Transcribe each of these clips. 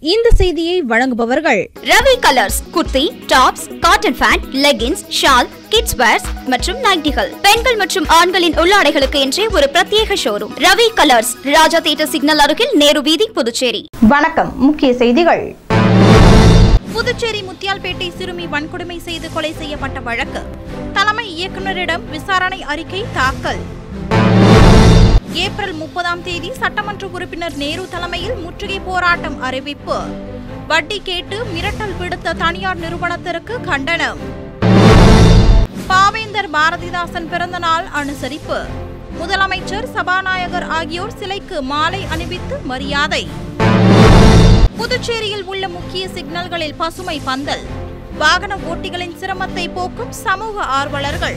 இந்த செய்தியை வழங்குபவர்கள் Ravi Colours kurti tops cotton pant leggings shawl kids wears மற்றும் நைட்டிகள் பெண்கள் மற்றும் ஆண்களின் உள்ளாடைகளுக்கு என்றே ஒரு பிரத்யேக showroom Ravi Colours Raja theatre signal அருகில் நேரு வீதி புதுச்சேரி வணக்கம் முக்கிய செய்திகள் புதுச்சேரி முத்தியால்பேட்டை சிறுமி வன்கொடுமை செய்து கொலை செய்யப்பட்ட வழக்கு தலைமை இயக்குநரிடம் விசாரணை அறிக்கை தாக்கல் ஏப்ரல் முப்பதாம் தேதி சட்டமன்ற உறுப்பினர் நேரு தலைமையில் முற்றுகை போராட்டம் அறிவிப்பு வட்டி கேட்டு மிரட்டல் விடுத்த தனியார் நிறுவனத்திற்கு கண்டனம் பாவேந்தர் பாரதிதாசன் பிறந்த நாள் அனுசரிப்பு முதலமைச்சர் சபாநாயகர் ஆகியோர் சிலைக்கு மாலை அணிவித்து மரியாதை புதுச்சேரியில் உள்ள முக்கிய சிக்னல்களில் பசுமை பந்தல் வாகன ஓட்டிகளின் சிரமத்தை போக்கும் சமூக ஆர்வலர்கள்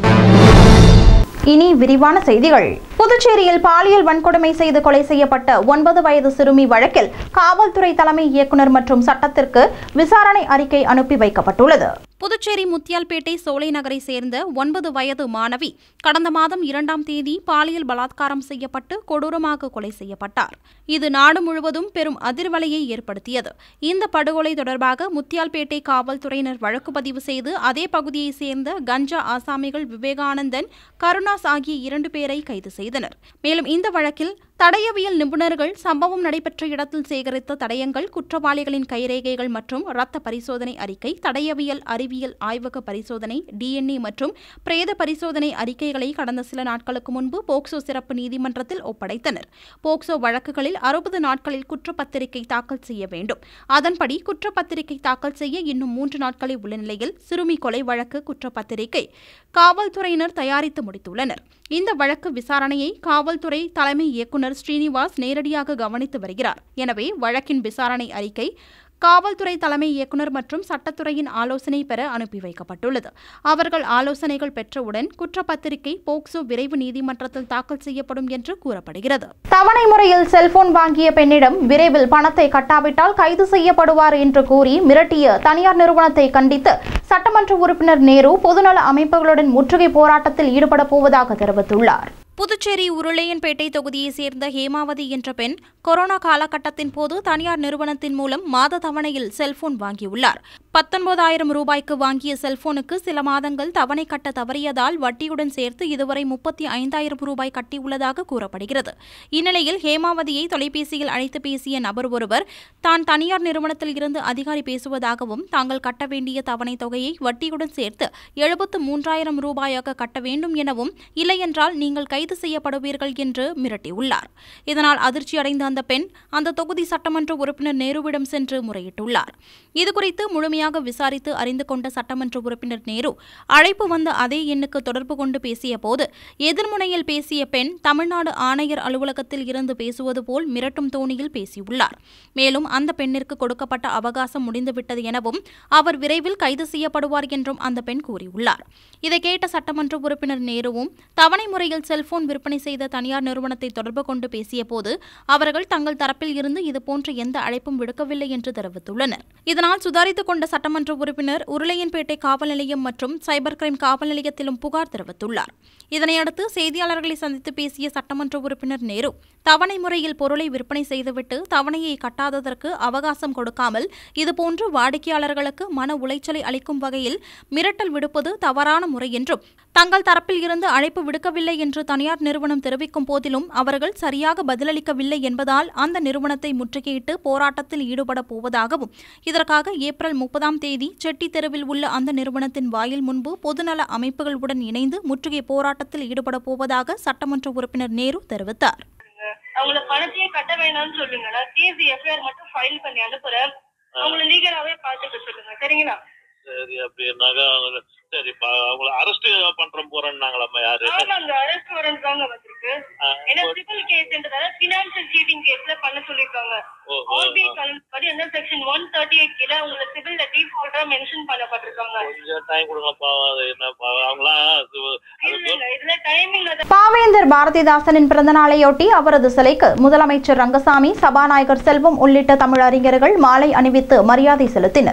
இனி விரிவான செய்திகள் புதுச்சேரியில் பாலியல் வன்கொடுமை செய்து கொலை செய்யப்பட்ட ஒன்பது வயது சிறுமி வழக்கில் காவல்துறை தலைமை இயக்குநர் மற்றும் சட்டத்திற்கு விசாரணை அறிக்கை அனுப்பி வைக்கப்பட்டுள்ளது புதுச்சேரி முத்தியால்பேட்டை சோலை நகரை சேர்ந்த ஒன்பது வயது மாணவி கடந்த மாதம் இரண்டாம் தேதி பாலியல் பலாத்காரம் செய்யப்பட்டு கொடூரமாக கொலை செய்யப்பட்டார் இது நாடு முழுவதும் பெரும் அதிர்வலையை ஏற்படுத்தியது இந்த படுகொலை தொடர்பாக முத்தியால்பேட்டை காவல்துறையினர் வழக்கு பதிவு செய்து அதே பகுதியைச் சேர்ந்த கஞ்சா ஆசாமிகள் விவேகானந்தன் கருணாஸ் ஆகிய இரண்டு பேரை கைது செய்தனர் மேலும் இந்த வழக்கில் தடயவியல் நிபுணர்கள் சம்பவம் நடைபெற்ற இடத்தில் சேகரித்த தடயங்கள் குற்றவாளிகளின் கைரேகைகள் மற்றும் இரத்த பரிசோதனை அறிக்கை தடயவியல் அறிவியல் ஆய்வக பரிசோதனை டிஎன்ஏ மற்றும் பிரேத பரிசோதனை அறிக்கைகளை கடந்த சில நாட்களுக்கு முன்பு போக்சோ சிறப்பு நீதிமன்றத்தில் ஒப்படைத்தனர் போக்சோ வழக்குகளில் அறுபது நாட்களில் குற்றப்பத்திரிகை தாக்கல் செய்ய வேண்டும் அதன்படி குற்றப்பத்திரிகை தாக்கல் செய்ய இன்னும் மூன்று நாட்களே உள்ள நிலையில் சிறுமி கொலை வழக்கு குற்றப்பத்திரிகை காவல்துறையினர் தயாரித்து முடித்துள்ளனர் இந்த வழக்கு விசாரணையை காவல்துறை தலைமை இயக்குநர் ஸ்ரீனிவாஸ் நேரடியாக கவனித்து வருகிறார் எனவே வழக்கின் விசாரணை அறிக்கை காவல்துறை தலைமை இயக்குநர் மற்றும் சட்டத்துறையின் ஆலோசனை பெற அனுப்பி வைக்கப்பட்டுள்ளது அவர்கள் ஆலோசனைகள் பெற்றவுடன் குற்றப்பத்திரிகை போக்சோ விரைவு நீதிமன்றத்தில் தாக்கல் செய்யப்படும் என்று கூறப்படுகிறது தவணை முறையில் செல்போன் வாங்கிய பெண்ணிடம் விரைவில் பணத்தை கட்டாவிட்டால் கைது செய்யப்படுவார் என்று கூறி மிரட்டிய தனியார் நிறுவனத்தை கண்டித்து சட்டமன்ற உறுப்பினர் நேரு பொதுநல அமைப்புகளுடன் முற்றுகை போராட்டத்தில் ஈடுபட போவதாக தெரிவித்துள்ளார் புதுச்சேரி உருளையன்பேட்டை தொகுதியைச் சேர்ந்த ஹேமாவதி என்ற பெண் கொரோனா காலகட்டத்தின் போது தனியார் நிறுவனத்தின் மூலம் மாத தவணையில் செல்போன் வாங்கியுள்ளார் பத்தொன்பதாயிரம் ரூபாய்க்கு வாங்கிய செல்போனுக்கு சில மாதங்கள் தவணை கட்ட தவறியதால் வட்டியுடன் சேர்த்து இதுவரை முப்பத்தி ஐந்தாயிரம் ரூபாய் கட்டியுள்ளதாக கூறப்படுகிறது இந்நிலையில் ஹேமாவதியை தொலைபேசியில் அழைத்து பேசிய நபர் ஒருவர் தான் தனியார் நிறுவனத்தில் இருந்து அதிகாரி பேசுவதாகவும் தாங்கள் கட்ட வேண்டிய தவணை தொகையை வட்டியுடன் சேர்த்து எழுபத்து மூன்றாயிரம் ரூபாயாக கட்ட வேண்டும் எனவும் இல்லையென்றால் நீங்கள் கைது செய்யப்படுவீர்கள் என்று மிரட்டியுள்ளார் இதனால் அதிர்ச்சியடைந்த அந்த பெண் அந்த தொகுதி சட்டமன்ற உறுப்பினர் நேருவிடம் சென்று முறையிட்டுள்ளார் இதுகுறித்து முழுமையாக விசாரித்து அறிந்து கொண்ட சட்டமன்ற உறுப்பினர் நேரு அழைப்பு வந்த அதே எண்ணுக்கு தொடர்பு கொண்டு பேசிய போது எதிர்முனையில் பேசிய பெண் தமிழ்நாடு ஆணையர் அலுவலகத்தில் இருந்து பேசுவது போல் மிரட்டும் தோணியில் பேசியுள்ளார் மேலும் அந்த பெண்ணிற்கு கொடுக்கப்பட்ட அவகாசம் முடிந்துவிட்டது எனவும் அவர் விரைவில் கைது செய்யப்படுவார் என்றும் அந்த பெண் கூறியுள்ளார் இதை கேட்ட சட்டமன்ற உறுப்பினர் நேருவும் தவணை முறையில் செல்போன் விற்பனை செய்த தனியார் நிறுவனத்தை தொடர்பு கொண்டு பேசிய போது அவர்கள் தங்கள் தரப்பில் இருந்து இதுபோன்ற எந்த அழைப்பும் விடுக்கவில்லை என்று தெரிவித்துள்ளனர் இதனால் சுதாரித்துக் கொண்ட சட்டமன்ற உறுப்பினர் உருளையன்பேட்டை காவல் நிலையம் மற்றும் சைபர் கிரைம் காவல் நிலையத்திலும் புகார் தெரிவித்துள்ளார் இதனையடுத்து செய்தியாளர்களை சந்தித்து பேசிய சட்டமன்ற உறுப்பினர் நேரு தவணை முறையில் பொருளை விற்பனை செய்துவிட்டு தவணையை கட்டாததற்கு அவகாசம் கொடுக்காமல் இதுபோன்று வாடிக்கையாளர்களுக்கு மன உளைச்சலை அளிக்கும் வகையில் மிரட்டல் விடுப்பது தவறான முறை என்றும் தங்கள் தரப்பில் இருந்து அழைப்பு விடுக்கவில்லை என்று தனியார் நிறுவனம் தெரிவிக்கும் போதிலும் அவர்கள் சரியாக பதிலளிக்கவில்லை என்பதால் அந்த நிறுவனத்தை முற்றுகையிட்டு போராட்டத்தில் ஈடுபட போவதாகவும் இதற்காக ஏப்ரல் முப்பதாம் தேதி செட்டி தெருவில் உள்ள அந்த நிறுவனத்தின் வாயில் முன்பு பொதுநல அமைப்புகளுடன் இணைந்து முற்றுகை போராட்டத்தில் ஈடுபட போவதாக சட்டமன்ற உறுப்பினர் நேரு தெரிவித்தார் அவங்கள பணத்தையே கட்ட வேணாம்னு சொல்லுங்க நான் கேஸ் எஃப்ஐஆர் மட்டும் ஃபைல் பண்ணி அனுப்புறேன் அவங்கள லீகலாவே பாத்துக்க சொல்லுங்க சரிங்களா சரி அப்படின்னாக்கா அவங்க சரி ப- அவங்கள அரெஸ்ட் பண்றோம் போறேன்னாங்களாம்மா யாரு ஆமாங்க அரெஸ்ட் வாரண்ட் தாங்க வந்திருக்கு ஆ, ஏன்னா ஓ, சிவில் கேஸ்ன்றதால பினான்சியல் சீட்டிங் கேஸ்ல பண்ண சொல்லிருக்காங்க ஓ, ஓ, ஆர்பிஐ ஆ. கலந்து படி என்ன செக்ஷன் ஒன் தேர்ட்டி எயிட் கீழ உங்களை சிவில்ல டீஃபால்ட்டா மென்ஷன் பண்ணப்பட்டிருக்காங்க கொஞ்சம் டைம் கொடுங்கப்பா அது என்ன பா- அவங்களாம் அது அது இல்ல இல்ல இதுல டைமிங் பாவேந்தர் பாரதிதாசனின் பிறந்தநாளையொட்டி அவரது சிலைக்கு முதலமைச்சர் ரங்கசாமி சபாநாயகர் செல்வம் உள்ளிட்ட தமிழறிஞர்கள் மாலை அணிவித்து மரியாதை செலுத்தினர்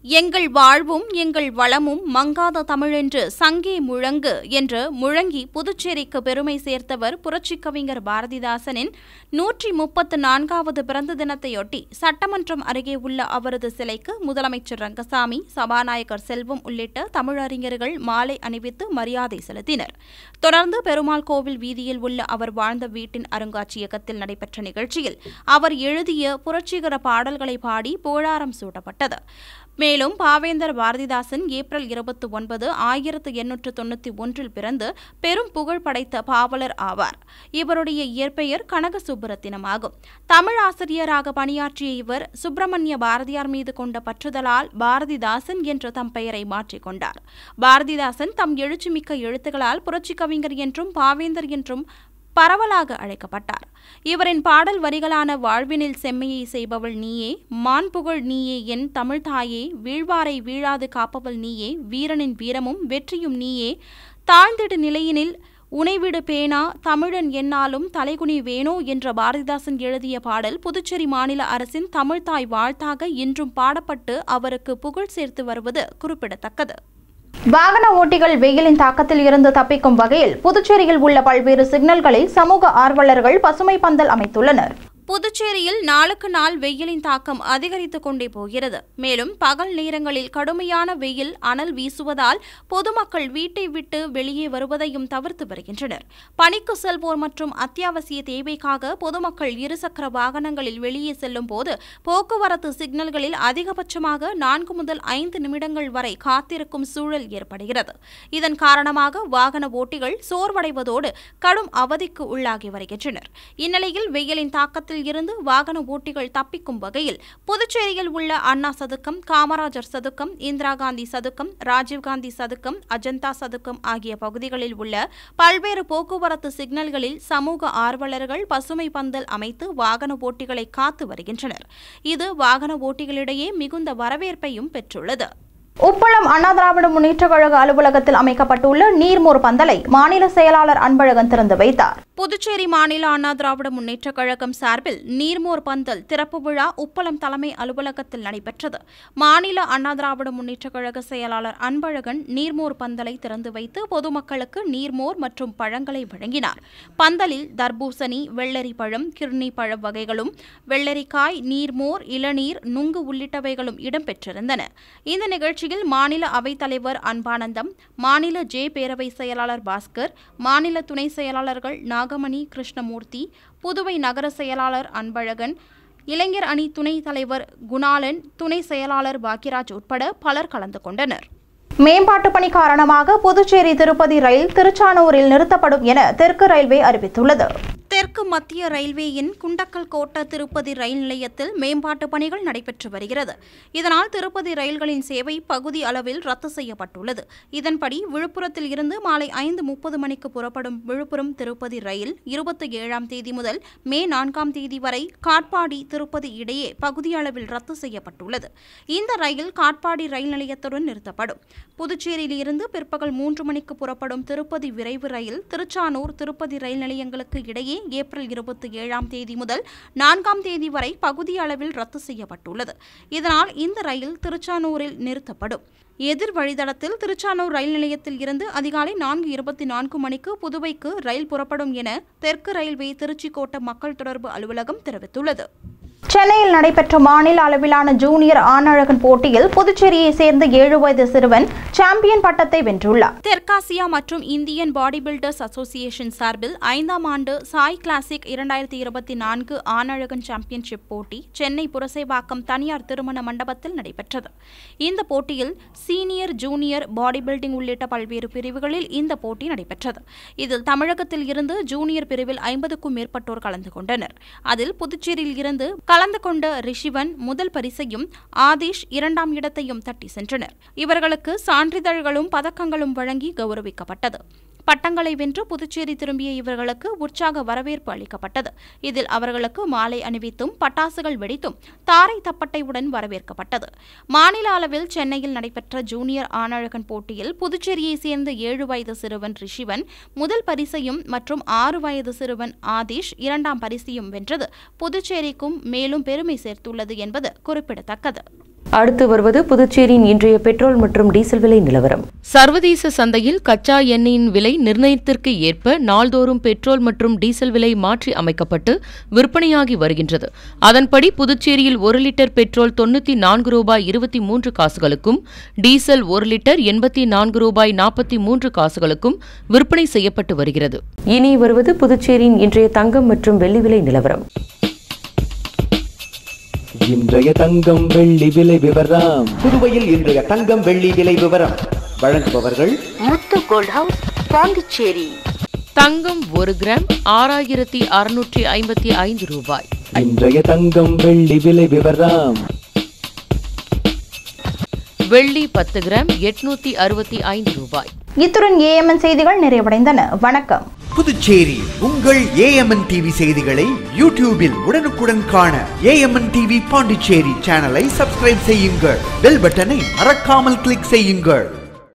எங்கள் வாழ்வும் எங்கள் வளமும் மங்காத தமிழென்று சங்கே முழங்கு என்று முழங்கி புதுச்சேரிக்கு பெருமை சேர்த்தவர் புரட்சிக் கவிஞர் பாரதிதாசனின் நூற்றி முப்பத்து நான்காவது பிறந்த தினத்தையொட்டி சட்டமன்றம் அருகே உள்ள அவரது சிலைக்கு முதலமைச்சர் ரங்கசாமி சபாநாயகர் செல்வம் உள்ளிட்ட தமிழறிஞர்கள் மாலை அணிவித்து மரியாதை செலுத்தினர் தொடர்ந்து பெருமாள் கோவில் வீதியில் உள்ள அவர் வாழ்ந்த வீட்டின் அருங்காட்சியகத்தில் நடைபெற்ற நிகழ்ச்சியில் அவர் எழுதிய புரட்சிகர பாடல்களை பாடி புகழாரம் சூட்டப்பட்டது மேலும் பாவேந்தர் பாரதிதாசன் ஏப்ரல் இருபத்தி ஒன்பது ஆயிரத்து எண்ணூற்று தொண்ணூற்றி ஒன்றில் பிறந்து பெரும் புகழ் படைத்த பாவலர் ஆவார் இவருடைய இயற்பெயர் கனக சுப்புரத்தினம் ஆகும் தமிழ் ஆசிரியராக பணியாற்றிய இவர் சுப்பிரமணிய பாரதியார் மீது கொண்ட பற்றுதலால் பாரதிதாசன் என்ற தம் பெயரை மாற்றிக்கொண்டார் பாரதிதாசன் தம் எழுச்சிமிக்க எழுத்துக்களால் புரட்சிக் கவிஞர் என்றும் பாவேந்தர் என்றும் பரவலாக அழைக்கப்பட்டார் இவரின் பாடல் வரிகளான வாழ்வினில் செம்மையை செய்பவள் நீயே மான்புகழ் நீயே என் தமிழ் தாயே வீழ்வாரை வீழாது காப்பவள் நீயே வீரனின் வீரமும் வெற்றியும் நீயே தாழ்ந்திடு நிலையினில் உனைவிடு பேனா தமிழன் என்னாலும் தலைகுனி வேணோ என்ற பாரதிதாசன் எழுதிய பாடல் புதுச்சேரி மாநில அரசின் தமிழ்தாய் வாழ்த்தாக இன்றும் பாடப்பட்டு அவருக்கு புகழ் சேர்த்து வருவது குறிப்பிடத்தக்கது வாகன ஓட்டிகள் வெயிலின் தாக்கத்தில் இருந்து தப்பிக்கும் வகையில் புதுச்சேரியில் உள்ள பல்வேறு சிக்னல்களில் சமூக ஆர்வலர்கள் பசுமை பந்தல் அமைத்துள்ளனர் புதுச்சேரியில் நாளுக்கு நாள் வெயிலின் தாக்கம் அதிகரித்துக் கொண்டே போகிறது மேலும் பகல் நேரங்களில் கடுமையான வெயில் அனல் வீசுவதால் பொதுமக்கள் வீட்டை விட்டு வெளியே வருவதையும் தவிர்த்து வருகின்றனர் பணிக்கு செல்வோர் மற்றும் அத்தியாவசிய தேவைக்காக பொதுமக்கள் இருசக்கர வாகனங்களில் வெளியே செல்லும் போது போக்குவரத்து சிக்னல்களில் அதிகபட்சமாக நான்கு முதல் ஐந்து நிமிடங்கள் வரை காத்திருக்கும் சூழல் ஏற்படுகிறது இதன் காரணமாக வாகன ஓட்டிகள் சோர்வடைவதோடு கடும் அவதிக்கு உள்ளாகி வருகின்றனர் இந்நிலையில் வெயிலின் தாக்கத்தில் இருந்து வாகன ஓட்டிகள் தப்பிக்கும் வகையில் புதுச்சேரியில் உள்ள அண்ணா சதுக்கம் காமராஜர் சதுக்கம் இந்திரா காந்தி சதுக்கம் ராஜீவ்காந்தி சதுக்கம் அஜந்தா சதுக்கம் ஆகிய பகுதிகளில் உள்ள பல்வேறு போக்குவரத்து சிக்னல்களில் சமூக ஆர்வலர்கள் பசுமை பந்தல் அமைத்து வாகன ஓட்டிகளை காத்து வருகின்றனர் இது வாகன ஓட்டிகளிடையே மிகுந்த வரவேற்பையும் பெற்றுள்ளது உப்பளம் அண்ணா திராவிட முன்னேற்றக் கழக அலுவலகத்தில் அமைக்கப்பட்டுள்ள நீர்மோர் பந்தலை மாநில செயலாளர் அன்பழகன் திறந்து வைத்தார் புதுச்சேரி மாநில அண்ணா திராவிட முன்னேற்றக் கழகம் சார்பில் நீர்மோர் பந்தல் திறப்பு விழா உப்பளம் தலைமை அலுவலகத்தில் நடைபெற்றது மாநில அண்ணா திராவிட முன்னேற்றக் கழக செயலாளர் அன்பழகன் நீர்மோர் பந்தலை திறந்து வைத்து பொதுமக்களுக்கு நீர்மோர் மற்றும் பழங்களை வழங்கினார் பந்தலில் தர்பூசணி வெள்ளரி பழம் கிர்னி பழ வகைகளும் வெள்ளரிக்காய் நீர்மோர் இளநீர் நுங்கு உள்ளிட்டவைகளும் இடம்பெற்றிருந்தன இந்த நிகழ்ச்சியில் மாநில அவைத்தலைவர் அன்பானந்தம் மாநில ஜே பேரவை செயலாளர் பாஸ்கர் மாநில துணை செயலாளர்கள் நாகமணி கிருஷ்ணமூர்த்தி புதுவை நகர செயலாளர் அன்பழகன் இளைஞர் அணி துணைத் தலைவர் குணாலன் துணை செயலாளர் பாக்கியராஜ் உட்பட பலர் கலந்து கொண்டனர் மேம்பாட்டு பணி காரணமாக புதுச்சேரி திருப்பதி ரயில் திருச்சானூரில் நிறுத்தப்படும் என தெற்கு ரயில்வே அறிவித்துள்ளது தெற்கு மத்திய ரயில்வேயின் குண்டக்கல் கோட்ட திருப்பதி ரயில் நிலையத்தில் மேம்பாட்டு பணிகள் நடைபெற்று வருகிறது இதனால் திருப்பதி ரயில்களின் சேவை பகுதி அளவில் ரத்து செய்யப்பட்டுள்ளது இதன்படி விழுப்புரத்தில் இருந்து மாலை ஐந்து முப்பது மணிக்கு புறப்படும் விழுப்புரம் திருப்பதி ரயில் இருபத்தி ஏழாம் தேதி முதல் மே நான்காம் தேதி வரை காட்பாடி திருப்பதி இடையே பகுதி அளவில் ரத்து செய்யப்பட்டுள்ளது இந்த ரயில் காட்பாடி ரயில் நிலையத்துடன் நிறுத்தப்படும் புதுச்சேரியில் இருந்து பிற்பகல் மூன்று மணிக்கு புறப்படும் திருப்பதி விரைவு ரயில் திருச்சானூர் திருப்பதி ரயில் நிலையங்களுக்கு இடையே ஏப்ரல் இருபத்தி ஏழாம் தேதி முதல் நான்காம் தேதி வரை பகுதி அளவில் ரத்து செய்யப்பட்டுள்ளது இதனால் இந்த ரயில் திருச்சானூரில் நிறுத்தப்படும் எதிர் வழித்தடத்தில் திருச்சானூர் ரயில் நிலையத்தில் இருந்து அதிகாலை நான்கு இருபத்தி நான்கு மணிக்கு புதுவைக்கு ரயில் புறப்படும் என தெற்கு ரயில்வே திருச்சி கோட்ட மக்கள் தொடர்பு அலுவலகம் தெரிவித்துள்ளது சென்னையில் நடைபெற்ற மாநில அளவிலான ஜூனியர் ஆணழகன் போட்டியில் புதுச்சேரியை சேர்ந்த ஏழு வயது சிறுவன் சாம்பியன் பட்டத்தை வென்றுள்ளார் தெற்காசியா மற்றும் இந்தியன் பாடி பில்டர்ஸ் அசோசியேஷன் சார்பில் ஐந்தாம் ஆண்டு சாய் கிளாசிக் இரண்டாயிரத்தி இருபத்தி நான்கு ஆணழகன் சாம்பியன்ஷிப் போட்டி சென்னை புரசைவாக்கம் தனியார் திருமண மண்டபத்தில் நடைபெற்றது இந்த போட்டியில் சீனியர் ஜூனியர் பாடி பில்டிங் உள்ளிட்ட பல்வேறு பிரிவுகளில் இந்த போட்டி நடைபெற்றது இதில் தமிழகத்தில் இருந்து ஜூனியர் பிரிவில் ஐம்பதுக்கும் மேற்பட்டோர் கலந்து கொண்டனர் அதில் புதுச்சேரியில் இருந்து கலந்து கொண்ட ரிஷிவன் முதல் பரிசையும் ஆதிஷ் இரண்டாம் இடத்தையும் தட்டி சென்றனர் இவர்களுக்கு சான்றிதழ்களும் பதக்கங்களும் வழங்கி கௌரவிக்கப்பட்டது பட்டங்களை வென்று புதுச்சேரி திரும்பிய இவர்களுக்கு உற்சாக வரவேற்பு அளிக்கப்பட்டது இதில் அவர்களுக்கு மாலை அணிவித்தும் பட்டாசுகள் வெடித்தும் தாரை தப்பட்டையுடன் வரவேற்கப்பட்டது மாநில அளவில் சென்னையில் நடைபெற்ற ஜூனியர் ஆணழகன் போட்டியில் புதுச்சேரியை சேர்ந்த ஏழு வயது சிறுவன் ரிஷிவன் முதல் பரிசையும் மற்றும் ஆறு வயது சிறுவன் ஆதிஷ் இரண்டாம் பரிசையும் வென்றது புதுச்சேரிக்கும் மேலும் பெருமை சேர்த்துள்ளது என்பது குறிப்பிடத்தக்கது அடுத்து வருவது புதுச்சேரியின் இன்றைய பெட்ரோல் மற்றும் டீசல் விலை நிலவரம் சர்வதேச சந்தையில் கச்சா எண்ணெயின் விலை நிர்ணயத்திற்கு ஏற்ப நாள்தோறும் பெட்ரோல் மற்றும் டீசல் விலை மாற்றி அமைக்கப்பட்டு விற்பனையாகி வருகின்றது அதன்படி புதுச்சேரியில் ஒரு லிட்டர் பெட்ரோல் தொண்ணூற்றி நான்கு ரூபாய் இருபத்தி மூன்று காசுகளுக்கும் டீசல் ஒரு லிட்டர் எண்பத்தி நான்கு ரூபாய் நாற்பத்தி மூன்று காசுகளுக்கும் விற்பனை செய்யப்பட்டு வருகிறது இனி வருவது புதுச்சேரியின் இன்றைய தங்கம் மற்றும் வெள்ளி விலை நிலவரம் இன்றைய தங்கம் வெள்ளி விலை விவரம் புதுவையில் இன்றைய தங்கம் வெள்ளி விலை விவரம் வழங்குபவர்கள் முத்து கோல்ட் ஹவுஸ் பாண்டிச்சேரி தங்கம் ஒரு கிராம் ஆறாயிரத்தி அறுநூற்றி ஐம்பத்தி ஐந்து ரூபாய் இன்றைய தங்கம் வெள்ளி விலை விவரம் வெள்ளி பத்து கிராம் எட்நூத்தி அறுபத்தி ஐந்து ரூபாய் இத்துடன் ஏஎம்என் செய்திகள் நிறைவடைந்தன வணக்கம் புதுச்சேரி உங்கள் ஏஎம்என் டிவி செய்திகளை யூடியூபில் உடனுக்குடன் காண ஏஎம்என் டிவி பாண்டிச்சேரி சேனலை சப்ஸ்கிரைப் செய்யுங்கள் பெல் பட்டனை மறக்காமல் கிளிக் செய்யுங்கள்